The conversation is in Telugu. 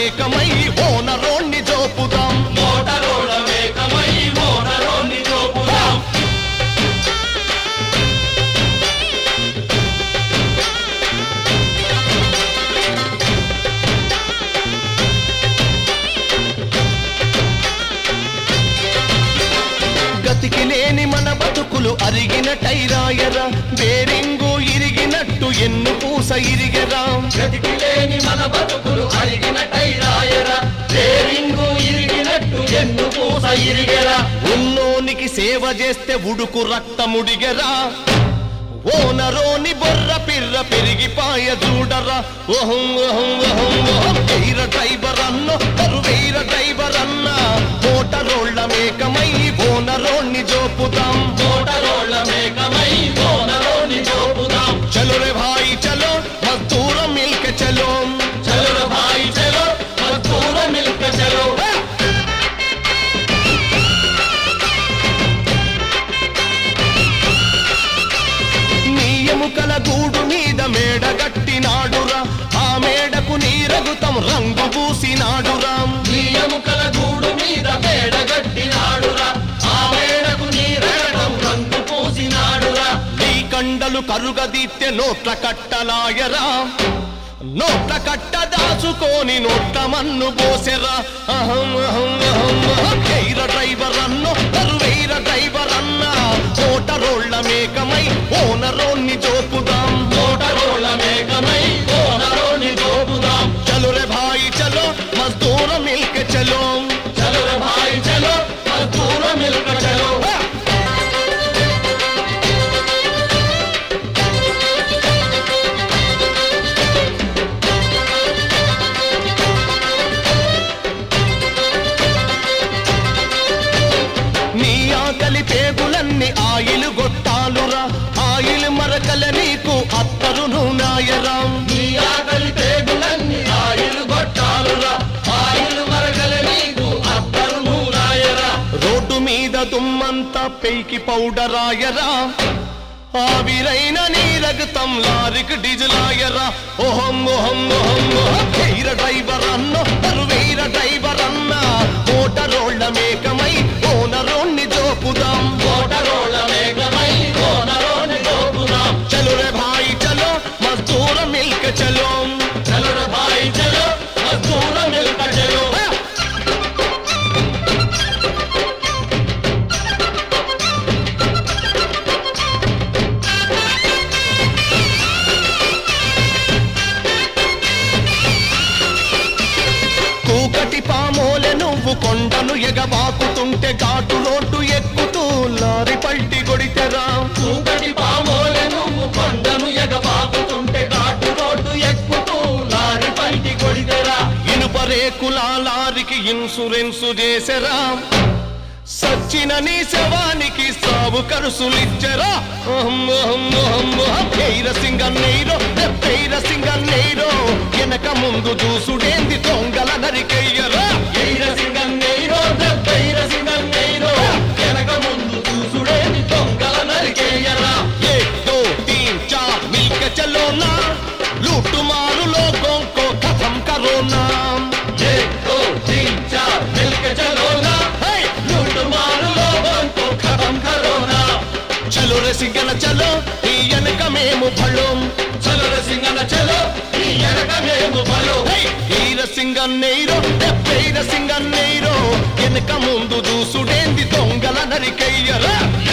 మేకమై ఓనరోణ్ణి జోపుదాం మోటరోళ్ళ మేకమై మోనరోని జోపుదాం గతికి లేని మన బతుకులు అరిగిన టైరాయరా బేరింగు ఇరిగినట్టు ఎన్ను పూస ఇరిగరా గతికి లేని మన బతుకులు అరిగిన టైరాయరా రేరింగు ఇరిగినట్టు ఎన్ను పూస ఇరిగెరా ఉన్నోనికి సేవ చేస్తే ఉడుకు రక్తముడిగరా ఓనరోని బొర్ర పిర్ర పెరిగిపాయ చూడరా ఓహం ఓహం ఓహం ఓహం ఎయిర డ్రైవర్ అన్న కరువైర డ్రైవర్ అన్న మోటరోళ్ళ మేకమై ఓనరోణ్ణి జోపుదాం మోటరోళ్ళ మేకమై మోనరోని జోపుదాం చలో రే భాయి చలో మద్దూర మిల్క చలో చలో భాయి చలో మద్దూర మిల్క చలో నీ ఎముకల గూడు మీద మేడ గట్టినాడురా ఆ మేడకు నీరగుతం రంగు పూసినాడురా నీ ఎముకల గూడు మీద మేడగట్టినాడురా ఆ మేడకు నీరగడం రంగు పూసినాడురా నీ కండలు కరుగదీత్తే నోట్ల కట్టలాయరా నోట్ల కట్ట దాచుకొని నోట్ల మన్ను పోసెరా అహం అహం అహం అహం ఎయిర డ్రైవర్ అన్నో కరువైర డ్రైవర్ అన్న మోటరోళ్ళ మేకమై ఓనరోన్ని జోపుదాం మోటరోళ్ళ మేకమై మోనరోని జోపుదాం చలో రే భాయి చలో మజ్దూర మిల్క చలో చలో భాయి చలో మద్దూర మిల్క చలో నీ ఆకలి పేగులన్నీ ఆయిలు గొట్టాలురా ఆయిల్ మరకల నీకు అత్తరును నాయరా నీ ఆకలి పేగులన్నీ ఆయిలు గొట్టాలురా ఆయిలు మరగల నీకు అత్తరు నూరాయరా రోడ్డు మీద దుమ్మంతా పెయికి పౌడరాయరా ఆవిరైన నీ రగతం లారికి డిజలాయరా ఓహం ఓహం ఓహం ఓహం హెయిర డ్రైవర్ అన్న తరువైర డ్రైవర్ అన్న మోటరోళ్ళ మేకమై ఓనరోణ్ణి జోపుదాం మోటరోళ్ళ మేకమై మోనరోని జోపుదాం చలో రే భాయి చలో మజ్దూర మిల్క చలో చలో భాయి చలో మద్దూర మిల్క చలో కూకటి పామోలె నువ్వు కొండను ఎగబాకుతుంటే ఘాటు రోడ్డు ఎక్కుతూ లారి పల్టి కొడితెరా చూకటి పామోలె నువ్వు కొండను ఎగబాకుతుంటే ఘాటు రోడ్డు ఎక్కుతూ లారి పైకి కొడిదెరా ఇనుప రేకుల లారికి ఇన్సూరెన్సు చేసెరా సచ్చిన నీ శవానికి సాగు ఖర్చులిచ్చరా ఎయిర సింగన్నీరో ఎయిర సింగన్నీరో వెనక ముందు చూసుడేంది దొంగల నరికెయ్యరా ఎయిర సింగన్నీరో దెబ్బైర సింగన్నీరో వెనక ముందు చూసుడేని దొంగల నరికేయరా एक दो तीन चार मिलके चलो ना लूट मार लोगों को खत्म करो ना एक दो तीन चार मिलके चलो ना हे! लूट मार लोगों को खत्म करो ना चलो रे सिंगन चलो ఈ వెనక మేము భళం చలో రే సింగన చలో ఈ వెనక మేము బలో ఈర సింగన్నీరో డెబ్బైర సింగన్నీరో వెనక ముందు చూసుడేంది దొంగల నరికెయ్యరా